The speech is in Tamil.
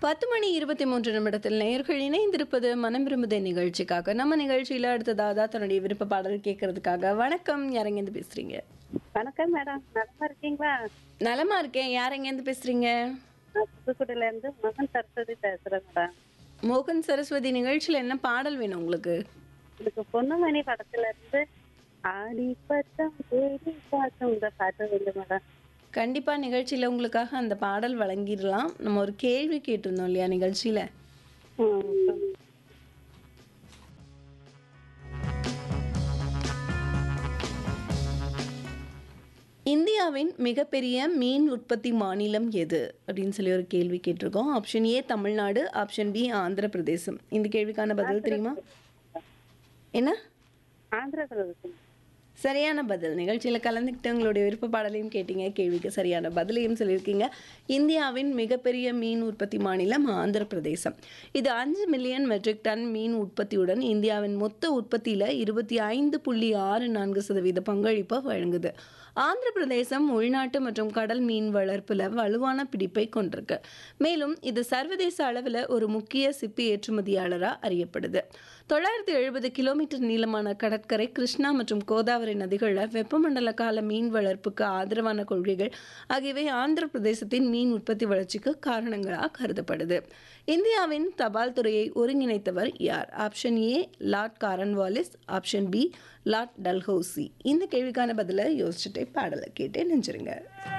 பத்து மணி இருபத்தி மூன்று நிமிடத்தில் நேயர்கள் இணைந்திருப்பது மனம் விரும்புதே நிகழ்ச்சிக்காக நம்ம நிகழ்ச்சியில அடுத்ததாதா தன்னுடைய விருப்ப பாடல் கேட்கறதுக்காக வணக்கம் யாரெங்கேருந்து பேசுறீங்க வணக்கம் மேடம் நலமா இருக்கீங்களா நலமா இருக்கேன் யாரெங்கேருந்து பேசுறீங்க நான் புதுக்கோட்டையில இருந்து மகன் சரஸ்வதி பேசுறேன் மேடம் மோகன் சரஸ்வதி நிகழ்ச்சியில என்ன பாடல் வேணும் உங்களுக்கு எனக்கு பொண்ணுமணி படத்துல இருந்து ஆடி பச்சம் தேடி பாச்சம் இந்த பாட்டு வந்து மேடம் கண்டிப்பா நிகழ்ச்சியில உங்களுக்காக அந்த பாடல் வழங்கிடலாம் நம்ம ஒரு கேள்வி கேட்டிருந்தோம் இல்லையா நிகழ்ச்சியில ம், இந்தியாவின் மிகப்பெரிய மீன் உற்பத்தி மாநிலம் எது அப்படின்னு சொல்லி ஒரு கேள்வி கேட்டிருக்கோம் option A Tamil Nadu option B Andhra Pradesh இந்த கேள்விக்கான பதில் தெரியுமா என்ன ஆந்திர பிரதேசம் சரியான பதில் நிகழ்ச்சியில் கலந்துக்கிட்டு உங்களுடைய விருப்ப பாடலையும் கேட்டீங்க கேள்விக்கு சரியான பதிலையும் சொல்லியிருக்கீங்க இந்தியாவின் மிகப்பெரிய மீன் உற்பத்தி மாநிலம் ஆந்திர பிரதேசம் இது அஞ்சு மில்லியன் மெட்ரிக் டன் மீன் உற்பத்தியுடன் இந்தியாவின் மொத்த உற்பத்தியில் இருபத்தி ஐந்து புள்ளி ஆறு நான்கு சதவீத பங்களிப்பை வழங்குது ஆந்திர பிரதேசம் உள்நாட்டு மற்றும் கடல் மீன் வளர்ப்பில் வலுவான பிடிப்பை கொண்டிருக்கு மேலும் இது சர்வதேச அளவில் ஒரு முக்கிய சிப்பி ஏற்றுமதியாளராக அறியப்படுது தொள்ளாயிரத்தி எழுபது கிலோமீட்டர் நீளமான கடற்கரை கிருஷ்ணா மற்றும் கோதாவரி நதிகளில் வெப்பமண்டல கால மீன் வளர்ப்புக்கு ஆதரவான கொள்கைகள் ஆகியவை ஆந்திர பிரதேசத்தின் மீன் உற்பத்தி வளர்ச்சிக்கு காரணங்களாக கருதப்படுது இந்தியாவின் தபால் துறையை ஒருங்கிணைத்தவர் யார் option A lord Cornwallis option B lord Dalhousie இந்த கேள்விக்கான பதிலை யோசிச்சுட்டே பாடலை கேட்டே நெஞ்சிருங்க